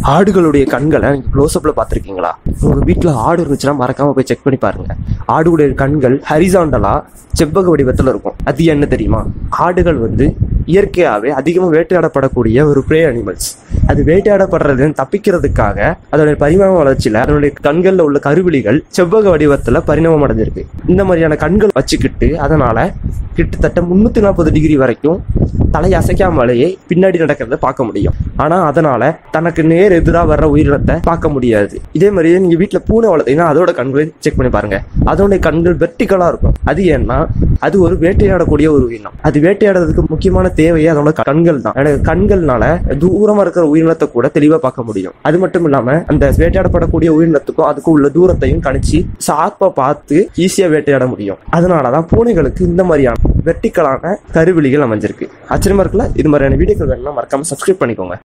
ஆடுகளுடைய கண்களை நீங்க க்ளோஸ்அப்ல பார்த்துருக்கீங்களா உங்க வீட்டில் ஆடு இருந்துச்சுன்னா மறக்காம போய் செக் பண்ணி பாருங்க ஆடுடைய கண்கள் ஹரிசாண்டலா செவ்வக வடிவத்தில் இருக்கும் அது என்ன தெரியுமா ஆடுகள் வந்து இயற்கையாகவே அதிகமாக வேட்டையாடப்படக்கூடிய ஒரு ப்ரே அனிமல்ஸ் அது வேட்டையாடப்படுறது தப்பிக்கிறதுக்காக அதோட பரிணாம வளர்ச்சியில அதனுடைய கண்கள்ல உள்ள கருவிழிகள் செவ்வக வடிவத்துல பரிணாமம் அடைஞ்சிருக்கு இந்த மாதிரியான கண்கள் வச்சுக்கிட்டு அதனால கிட்டத்தட்ட முன்னூத்தி நாற்பது டிகிரி வரைக்கும் தலை அசைக்காமலேயே பின்னாடி நடக்கிறத பார்க்க முடியும் ஆனா அதனால தனக்கு நேர் எதிரா வர்ற உயிரினத்தை பார்க்க முடியாது இதே மாதிரியே நீங்க வீட்டுல பூனை வளர்த்தீங்கன்னா அதோட கண்களை செக் பண்ணி பாருங்க அதோட கண்கள் வெர்டிகலா இருக்கும் அது ஏன்னா அது ஒரு வேட்டையாடக்கூடிய ஒரு உயிரினம் அது வேட்டையாடுறதுக்கு முக்கியமான தேவையே அதோட கண்கள் தான் எனக்கு கண்கள்னால தூரமா இருக்கிற உயிரினத்தை கூட தெளிவா பார்க்க முடியும் அது மட்டும் இல்லாம அந்த வேட்டையாடப்படக்கூடிய உயிரினத்துக்கும் அதுக்கும் உள்ள தூரத்தையும் கணிச்சு ஷார்ப்பா பார்த்து ஈஸியா வேட்டையாட முடியும் அதனாலதான் பூனைகளுக்கு இந்த மாதிரியான வெர்டிக்கலான கருவிழிகள் அமைஞ்சிருக்கு ஆச்சரியமா இருக்குல்ல இது மாதிரியான வீடியோக்கள் வேணும்னா மறக்காம சப்ஸ்கிரைப் பண்ணிக்கோங்க